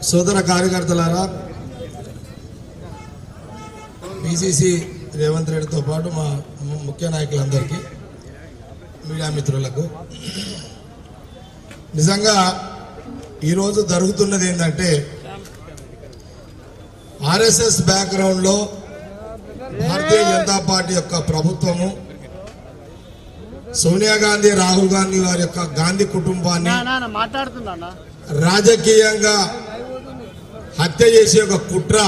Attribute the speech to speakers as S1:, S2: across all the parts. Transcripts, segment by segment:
S1: సోదర కార్యకర్తలారా బీసీసీ రేవంత్ రెడ్డితో పాటు మా ము- ముఖ్య నాయకులందరికీ మీడియా మిత్రులకు నిజంగా ఈరోజు జరుగుతున్నది ఏంటంటే ఆర్ఎస్ఎస్ బ్యాక్గ్రౌండ్లో భారతీయ జనతా పార్టీ యొక్క ప్రభుత్వము సోనియా గాంధీ రాహుల్ గాంధీ వారి యొక్క గాంధీ కుటుంబాన్ని
S2: మాట్లాడుతున్నా
S1: రాజకీయంగా హత్య చేసే ఒక కుట్ర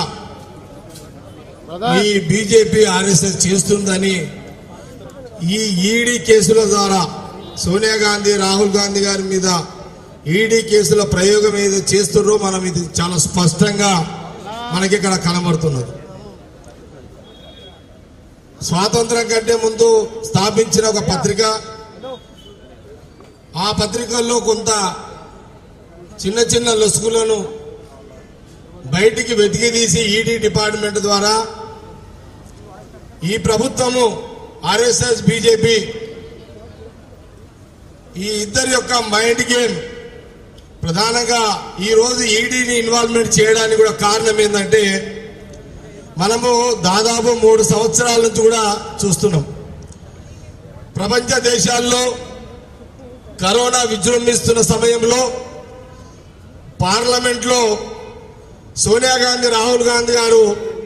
S1: ఈ బీజేపీ ఆర్ఎస్ఎస్ చేస్తుందని ఈ ఈడీ కేసుల ద్వారా సోనియా గాంధీ రాహుల్ గాంధీ గారి మీద ఈడీ కేసుల ప్రయోగం ఏదో చేస్తున్నారో మనం ఇది చాలా స్పష్టంగా మనకి ఇక్కడ కనబడుతున్నది స్వాతంత్రం కంటే ముందు స్థాపించిన ఒక పత్రిక ఆ పత్రికల్లో కొంత చిన్న చిన్న లొసుగులను బయటికి వెతికి తీసి ఈడీ డిపార్ట్మెంట్ ద్వారా ఈ ప్రభుత్వము ఆర్ఎస్ఎస్ బీజేపీ ఈ ఇద్దరి యొక్క మైండ్ గేమ్ ప్రధానంగా ఈ రోజు ఈడీని ఇన్వాల్వ్మెంట్ చేయడానికి కూడా కారణం ఏంటంటే మనము దాదాపు మూడు సంవత్సరాల నుంచి కూడా చూస్తున్నాం ప్రపంచ దేశాల్లో కరోనా విజృంభిస్తున్న సమయంలో పార్లమెంట్లో సోనియా గాంధీ రాహుల్ గాంధీ గారు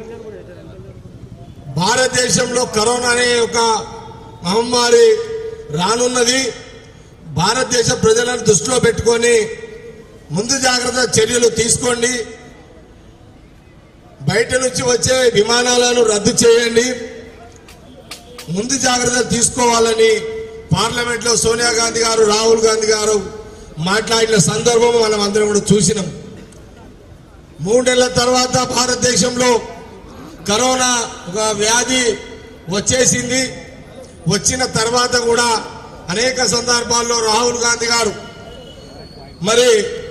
S1: భారతదేశంలో కరోనా అనే ఒక మహమ్మారి రానున్నది భారతదేశ ప్రజలను దృష్టిలో పెట్టుకొని ముందు జాగ్రత్త చర్యలు తీసుకోండి బయట నుంచి వచ్చే విమానాలను రద్దు చేయండి ముందు జాగ్రత్త తీసుకోవాలని పార్లమెంట్ లో సోనియా గాంధీ గారు రాహుల్ గాంధీ గారు మాట్లాడిన సందర్భం మనం అందరం కూడా చూసినాం మూడేళ్ల తర్వాత భారతదేశంలో కరోనా ఒక వ్యాధి వచ్చేసింది వచ్చిన తర్వాత కూడా అనేక సందర్భాల్లో రాహుల్ గాంధీ గారు మరి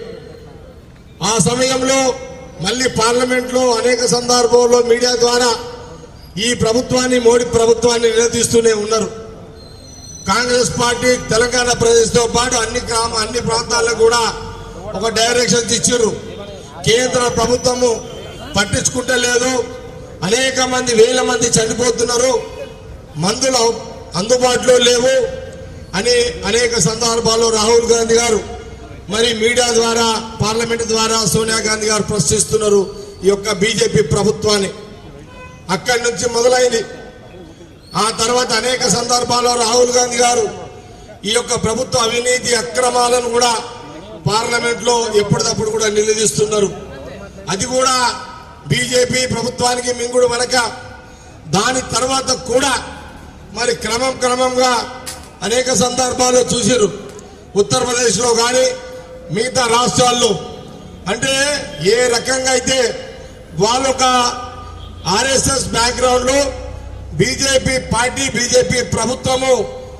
S1: ఆ సమయంలో మళ్ళీ పార్లమెంట్లో అనేక సందర్భాల్లో మీడియా ద్వారా ఈ ప్రభుత్వాన్ని మోడీ ప్రభుత్వాన్ని నిలదీస్తూనే ఉన్నారు కాంగ్రెస్ పార్టీ తెలంగాణ ప్రదేశ్తో పాటు అన్ని గ్రామ అన్ని ప్రాంతాల్లో కూడా ఒక డైరెక్షన్స్ ఇచ్చారు కేంద్ర ప్రభుత్వము పట్టించుకుంటలేదు అనేక మంది వేల మంది చనిపోతున్నారు మందులు అందుబాటులో లేవు అని అనేక సందర్భాల్లో రాహుల్ గాంధీ గారు మరి మీడియా ద్వారా పార్లమెంట్ ద్వారా సోనియా గాంధీ గారు ప్రశ్నిస్తున్నారు ఈ యొక్క బీజేపీ ప్రభుత్వాన్ని అక్కడి నుంచి మొదలైంది ఆ తర్వాత అనేక సందర్భాల్లో రాహుల్ గాంధీ గారు ఈ యొక్క ప్రభుత్వ అవినీతి అక్రమాలను కూడా పార్లమెంట్ లో ఎప్పటికప్పుడు కూడా నిలదీస్తున్నారు అది కూడా బీజేపీ ప్రభుత్వానికి మింగుడు వనక దాని తర్వాత కూడా మరి క్రమం క్రమంగా అనేక సందర్భాల్లో చూసారు ఉత్తరప్రదేశ్ లో కానీ మిగతా రాష్ట్రాల్లో అంటే ఏ రకంగా అయితే వాళ్ళొక ఆర్ఎస్ఎస్ బ్యాక్గ్రౌండ్ లో బీజేపీ పార్టీ బీజేపీ ప్రభుత్వము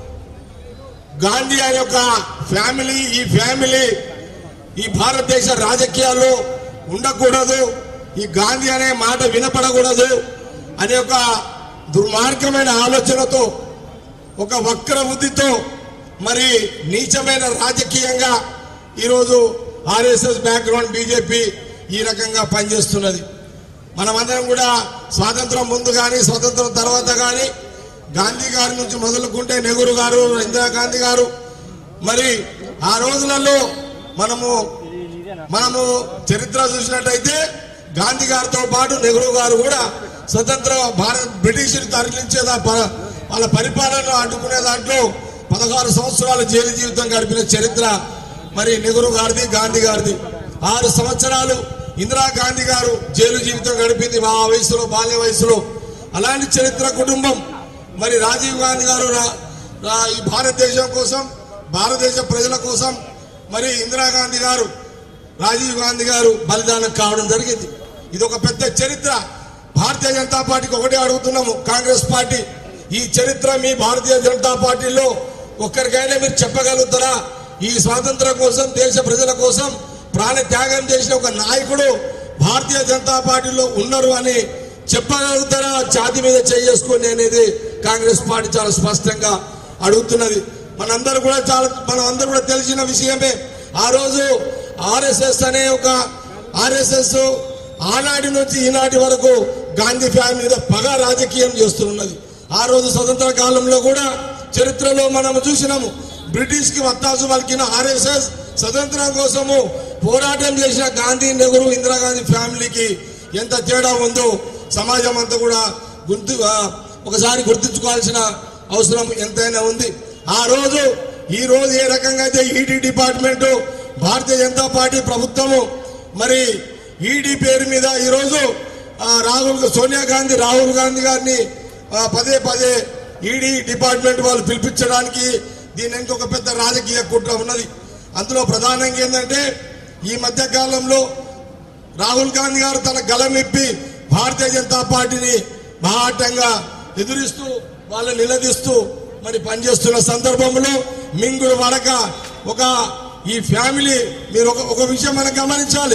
S1: గాంధీ అనే ఒక ఫ్యామిలీ ఈ ఫ్యామిలీ ఈ భారతదేశ రాజకీయాల్లో ఉండకూడదు ఈ గాంధీ అనే మాట వినపడకూడదు అనే ఒక దుర్మార్గమైన ఆలోచనతో ఒక వక్ర బుద్ధితో మరి నీచమైన రాజకీయంగా ఈరోజు ఆర్ఎస్ఎస్ బ్యాక్గ్రౌండ్ బీజేపీ ఈ రకంగా పనిచేస్తున్నది మనమందరం కూడా స్వాతంత్రం ముందు కానీ స్వాతంత్రం తర్వాత కానీ గాంధీ గారి నుంచి మొదలుకుంటే నెహ్రూ గారు ఇందిరాగాంధీ గారు మరి ఆ రోజులలో మనము మనము చరిత్ర చూసినట్టయితే గాంధీ గారితో పాటు నెహ్రూ గారు కూడా స్వతంత్ర భారత్ బ్రిటిష్ తరలించే దా- ప- వాళ్ళ పరిపాలన అడ్డుకునే దాంట్లో పదహారు సంవత్సరాలు జైలు జీవితం గడిపిన చరిత్ర మరి నెహ్రూ గారిది గాంధీ గారిది ఆరు సంవత్సరాలు ఇందిరాగాంధీ గారు జైలు జీవితం గడిపింది మా వయసులో బాల్య వయసులో అలాంటి చరిత్ర కుటుంబం మరి రాజీవ్ గాంధీ గారు రా- రా- ఈ భారతదేశం కోసం భారతదేశ ప్రజల కోసం మరి ఇందిరాగాంధీ గారు రాజీవ్ గాంధీ గారు బలిదానం కావడం జరిగింది ఇది ఒక పెద్ద చరిత్ర భారతీయ జనతా పార్టీకి ఒకటే అడుగుతున్నాము కాంగ్రెస్ పార్టీ ఈ చరిత్ర మీ భారతీయ జనతా పార్టీలో ఒక్కరికైనా మీరు చెప్పగలుగుతారా ఈ స్వాతంత్రం కోసం దేశ ప్రజల కోసం ప్రాణ త్యాగం చేసిన ఒక నాయకుడు భారతీయ జనతా పార్టీలో ఉన్నారు అని చెప్పగలుగుతారా ఛాతి మీద చేసుకొని అనేది కాంగ్రెస్ పార్టీ చాలా స్పష్టంగా అడుగుతున్నది మనందరూ కూడా చాలా మనం అందరూ కూడా తెలిసిన విషయమే ఆ రోజు ఆర్ఎస్ఎస్ అనే ఒక ఆర్ఎస్ఎస్ ఆనాటి నుంచి ఈనాటి వరకు గాంధీ ఫ్యామిలీ మీద పగ రాజకీయం చేస్తున్నది ఆ రోజు స్వతంత్ర కాలంలో కూడా చరిత్రలో మనం చూసినాము బ్రిటిష్ కి వత్తాసు పలికిన ఆర్ఎస్ఎస్ స్వతంత్రం కోసము పోరాటం చేసిన గాంధీ నెహ్రూ ఇందిరాగాంధీ ఫ్యామిలీకి ఎంత తేడా ఉందో సమాజం అంతా కూడా గుర్తు ఆ, ఒకసారి గుర్తుంచుకోవాల్సిన అవసరం ఎంతైనా ఉంది ఆ రోజు ఈ రోజు ఏ రకంగా అయితే ED department Bharatiya Janata party ప్రభుత్వము మరి ఈడీ పేరు మీద ఈరోజు ఆ, రాహుల్ సోనియా గాంధీ రాహుల్ గాంధీ గారిని ఆ, పదే పదే ఈడీ డిపార్ట్మెంట్ వాళ్ళు పిలిపించడానికి దీని ఇంకొక పెద్ద రాజకీయ కుట్ర ఉన్నది అందులో ప్రధానంగా ఏంటంటే ఈ మధ్య కాలంలో రాహుల్ గాంధీ గారు తన గలమిప్పి భారతీయ జనతా పార్టీని బాహాటంగా ఎదురిస్తూ వాళ్ళని నిలదీస్తూ మరి పనిచేస్తున్న సందర్భంలో మింగుడు వడక ఒక ఈ ఫ్యామిలీ మీరు ఒక ఒక విషయం మనం గమనించాలి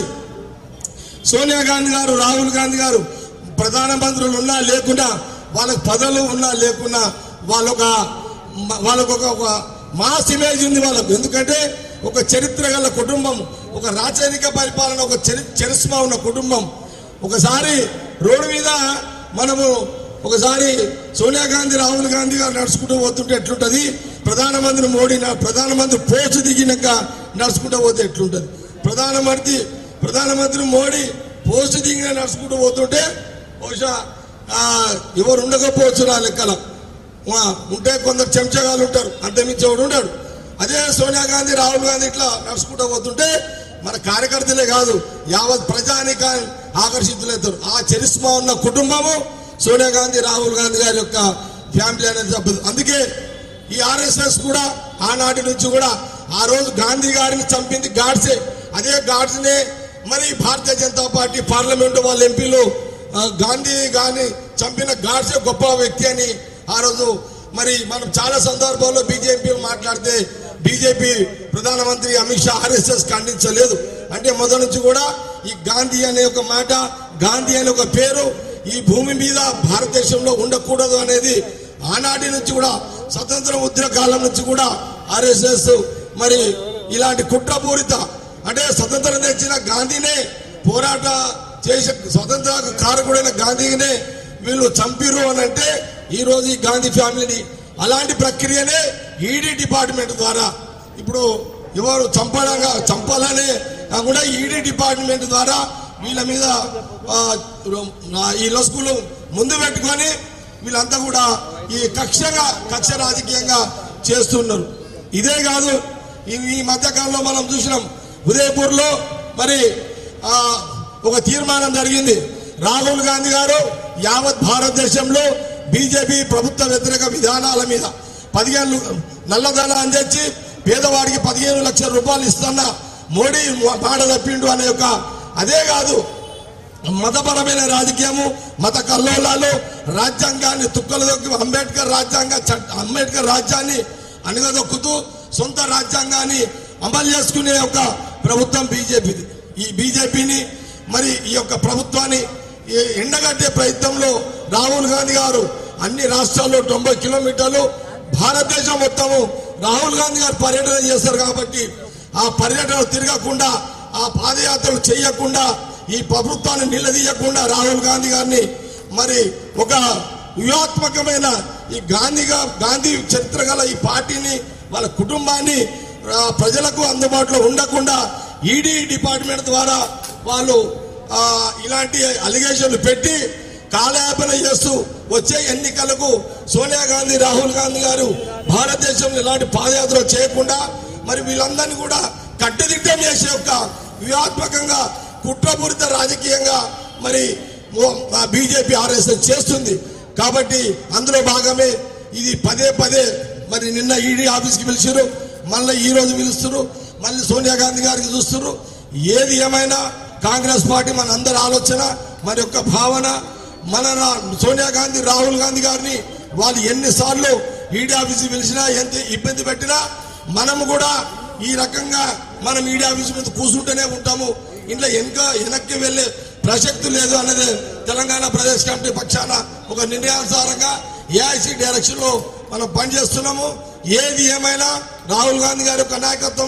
S1: సోనియా గాంధీ గారు రాహుల్ గాంధీ గారు ప్రధానమంత్రులు ఉన్నా లేకున్నా వాళ్ళకి పదవులు ఉన్నా లేకున్నా వాళ్ళొక వాళ్ళకు ఒక ఒక మాస్ ఇమేజ్ ఉంది వాళ్ళకు ఎందుకంటే ఒక చరిత్ర గల కుటుంబం ఒక రాచరిక పరిపాలన ఒక చరి చరిస్మా ఉన్న కుటుంబం ఒకసారి రోడ్డు మీద మనము ఒకసారి సోనియా గాంధీ రాహుల్ గాంధీ గారు నడుచుకుంటూ పోతుంటే ఎట్లుంటది ప్రధానమంత్రి మోడీ నా- ప్రధానమంత్రి పోచు దిగినాక నడుచుకుంటూ పోతే ఎట్లుంటది ప్రధానమంత్రి ప్రధానమంత్రి మోడీ పోస్ట్ దిగిన నడుచుకుంటూ పోతుంటే బహుశా ఆ, ఎవరు ఉండకపోవచ్చు నా లెక్కల ఆ, ఉంటే కొందరు చెంచగాలు ఉంటారు అంతమించి ఎవడు ఉంటాడు అదే సోనియా గాంధీ రాహుల్ గాంధీ ఇట్లా నడుచుకుంటూ పోతుంటే మన కార్యకర్తలే కాదు యావత్ ప్రజానిక ఆకర్షితులవుతారు ఆ చరిస్మా ఉన్న కుటుంబము సోనియా గాంధీ రాహుల్ గాంధీ గారి యొక్క ఫ్యామిలీ అనేది తప్పదు అందుకే ఈ ఆర్ఎస్ఎస్ కూడా ఆనాటి నుంచి కూడా ఆ రోజు గాంధీ గారిని చంపింది గాడ్సే అదే గాడ్స్నే మరి భారతీయ జనతా పార్టీ పార్లమెంటు వాళ్ళ ఎంపీలు ఆ, గాంధీ గారిని చంపిన గాడ్సే గొప్ప వ్యక్తి అని ఆ రోజు మరి మనం చాలా సందర్భాల్లో బీజేపీ మాట్లాడితే బీజేపీ ప్రధానమంత్రి అమిత్ షా ఆర్ఎస్ఎస్ ఖండించలేదు అంటే మొదటి నుంచి కూడా ఈ గాంధీ అనే ఒక మాట గాంధీ అనే ఒక పేరు ఈ భూమి మీద భారతదేశంలో ఉండకూడదు అనేది ఆనాటి నుంచి కూడా స్వతంత్ర ఉద్ర కాలం నుంచి కూడా ఆర్ఎస్ఎస్ మరి ఇలాంటి కుట్రపూరిత అంటే స్వతంత్రం తెచ్చిన గాంధీనే పోరాట చేసే స్వతంత్ర కారకుడైన గాంధీనే వీళ్ళు చంపిరు అని అంటే ఈ రోజు ఈ గాంధీ ఫ్యామిలీని అలాంటి ప్రక్రియనే ఈడీ డిపార్ట్మెంట్ ద్వారా ఇప్పుడు ఎవరు చంపడంగా చంపాలనే కాకుండా ఈడీ డిపార్ట్మెంట్ ద్వారా వీళ్ళ మీద ఆ, ఆ, ఈ లొసుకులు ముందు పెట్టుకొని వీళ్ళంతా కూడా ఈ కక్షగా కక్ష రాజకీయంగా చేస్తున్నారు ఇదే కాదు ఈ ఈ మధ్య కాలంలో మనం చూసినాం ఉదయపూర్ లో మరి ఆ, ఒక తీర్మానం జరిగింది రాహుల్ గాంధీ గారు యావత్ భారతదేశంలో బీజేపీ ప్రభుత్వ వ్యతిరేక విధానాల మీద పదిహేను నల్లధనాన్ని తెచ్చి పేదవాడికి పదిహేను లక్షల రూపాయలు ఇస్తున్న మోడీ మాట తప్పిండు అనే ఒక అదే కాదు మతపరమైన రాజకీయము మత కల్లోలాలు రాజ్యాంగాన్ని తుక్కలు దొక్కి అంబేద్కర్ రాజ్యాంగ చట్ట అంబేద్కర్ రాజ్యాన్ని అణగదొక్కుతూ సొంత రాజ్యాంగాన్ని అమలు చేసుకునే ఒక ప్రభుత్వం బీజేపీది ఈ బీజేపీని మరి ఈ యొక్క ప్రభుత్వాన్ని ఈ ఎండగట్టే ప్రయత్నంలో రాహుల్ గాంధీ గారు అన్ని రాష్ట్రాల్లో తొంభై కిలోమీటర్లు భారతదేశం మొత్తము రాహుల్ గాంధీ గారు పర్యటన చేస్తారు కాబట్టి ఆ పర్యటన తిరగకుండా ఆ పాదయాత్రలు చేయకుండా ఈ ప్రభుత్వాన్ని నిలదీయకుండా రాహుల్ గాంధీ గారిని మరి ఒక వ్యూహాత్మకమైన ఈ గాంధీగా గాంధీ చరిత్ర గల ఈ పార్టీని వాళ్ళ కుటుంబాన్ని ఆ, ప్రజలకు అందుబాటులో ఉండకుండా ఈడీ డిపార్ట్మెంట్ ద్వారా వాళ్ళు ఆ, ఇలాంటి అలిగేషన్లు పెట్టి కాలయాపన చేస్తూ వచ్చే ఎన్నికలకు సోనియా గాంధీ రాహుల్ గాంధీ గారు భారతదేశంలో ఇలాంటి పాదయాత్ర చేయకుండా మరి వీళ్ళందరినీ కూడా కట్టుదిట్టం చేసే ఒక వ్యూహాత్మకంగా కుట్రపూరిత రాజకీయంగా మరి బీజేపీ ఆర్ఎస్ఎస్ చేస్తుంది కాబట్టి అందులో భాగమే ఇది పదే పదే మరి నిన్న ఈడీ ఆఫీస్కి పిలిచారు మళ్ళీ ఈ రోజు పిలుస్తారు మళ్ళీ సోనియా గాంధీ గారికి చూస్తారు ఏది ఏమైనా కాంగ్రెస్ పార్టీ మన అందరి ఆలోచన మన యొక్క భావన మన రా- సోనియా గాంధీ రాహుల్ గాంధీ గారిని వాళ్ళు ఎన్నిసార్లు ఈడీ ఆఫీస్కి పిలిచినా ఎంత ఇబ్బంది పెట్టినా మనము కూడా ఈ రకంగా మనం ఈడీ ఆఫీస్ మీద కూర్చుంటూనే ఉంటాము ఇంట్లో వెనక వెనక్కి వెళ్ళే ప్రసక్తి లేదు అన్నది తెలంగాణ ప్రదేశ్ కమిటీ పక్షాన ఒక నిర్ణయానుసారంగా ఏఐసి డైరెక్షన్ లో మనం పనిచేస్తున్నాము ఏది ఏమైనా రాహుల్ గాంధీ గారి యొక్క నాయకత్వంలో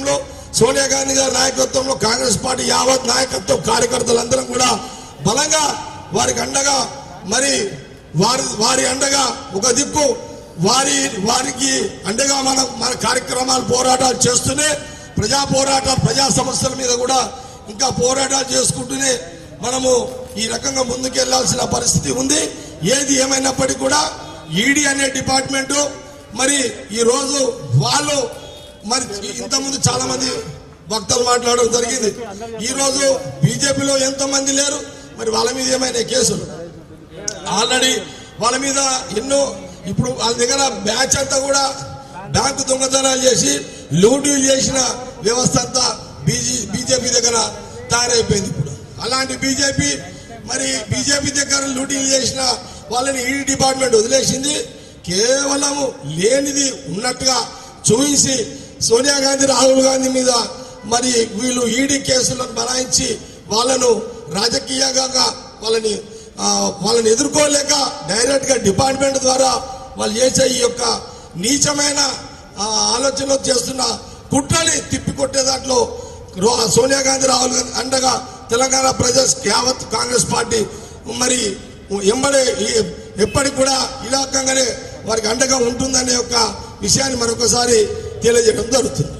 S1: సోనియా గాంధీ గారి నాయకత్వంలో కాంగ్రెస్ పార్టీ యావత్ నాయకత్వం కార్యకర్తలందరం కూడా బలంగా వారికి అండగా మరి వారి వారి అండగా ఒక దిక్కు వారి వారికి అండగా మన మన కార్యక్రమాలు పోరాటాలు చేస్తూనే ప్రజా పోరాటాలు ప్రజా సమస్యల మీద కూడా ఇంకా పోరాటాలు చేసుకుంటూనే మనము ఈ రకంగా ముందుకెళ్లాల్సిన పరిస్థితి ఉంది ఏది ఏమైనప్పటికీ కూడా ఈడీ అనే డిపార్ట్మెంటు మరి ఈ రోజు వాళ్ళు మరి ఇంతకుముందు చాలా మంది వక్తలు మాట్లాడడం జరిగింది ఈ రోజు బీజేపీలో ఎంతో మంది లేరు మరి వాళ్ళ మీద ఏమైనా కేసులు ఆల్రెడీ వాళ్ళ మీద ఎన్నో ఇప్పుడు వాళ్ళ దగ్గర బ్యాచ్ అంతా కూడా బ్యాంకు దొంగతనాలు చేసి లూటీలు చేసిన వ్యవస్థ అంతా బీజీ బీజేపీ దగ్గర తయారైపోయింది ఇప్పుడు అలాంటి బీజేపీ మరి బీజేపీ దగ్గర లూటీలు చేసిన వాళ్ళని ఈ డిపార్ట్మెంట్ వదిలేసింది కేవలము లేనిది ఉన్నట్టుగా చూపించి సోనియా గాంధీ రాహుల్ గాంధీ మీద మరి వీళ్ళు ఈడీ కేసులను బనాయించి వాళ్ళను రాజకీయంగా వాళ్ళని ఆ, వాళ్ళని ఎదుర్కోలేక డైరెక్ట్ గా డిపార్ట్మెంట్ ద్వారా వాళ్ళు చేసే ఈ యొక్క నీచమైన ఆ, ఆలోచనలు చేస్తున్న కుట్రని తిప్పికొట్టే దాంట్లో రో- సోనియా గాంధీ రాహుల్ గాంధీ అండగా తెలంగాణ ప్రజెస్ యావత్ కాంగ్రెస్ పార్టీ మరి ఎంబడే ఈ- ఎప్పటికి కూడా ఈ రకంగానే వారికి అండగా ఉంటుందనే యొక్క విషయాన్ని మరొకసారి తెలియజేయడం జరుగుతుంది